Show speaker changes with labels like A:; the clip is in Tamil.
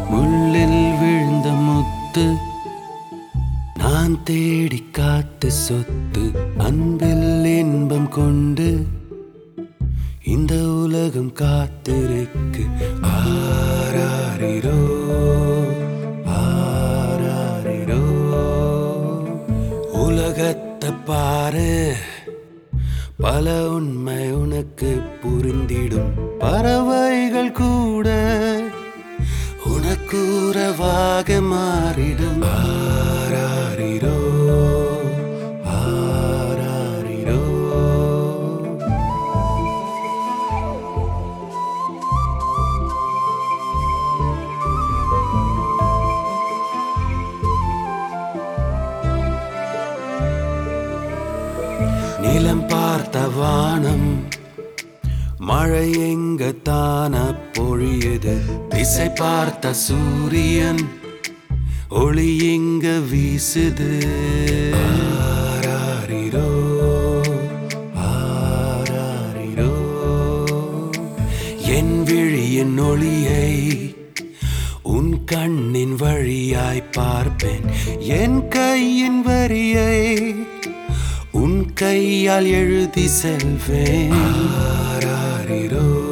A: முள்ளில் விழுந்த முத்து நான் தேடி காத்து சொத்து அன்பில் இன்பம் கொண்டு இந்த உலகம் காத்திருக்கு ஆராரிரோ ஆராரிரோ உலகத்தை பாரு பல உண்மை உனக்கு புரிந்திடும் பறவைகள் கூட உனக்கு உறவாக மாறிடும் ஆராரிரோ ஆராரிரோ நிலம் பார்த்த வானம் மழை எங்க தான பொழியுது திசை பார்த்த சூரியன் ஒளி எங்க வீசுது ஆராரிரோ ஆராரிரோ என் விழியின் ஒளியை உன் கண்ணின் வழியாய் பார்ப்பேன் என் கையின் வரியை உன் கையால் எழுதி செல்வேன் ஆராரிரோ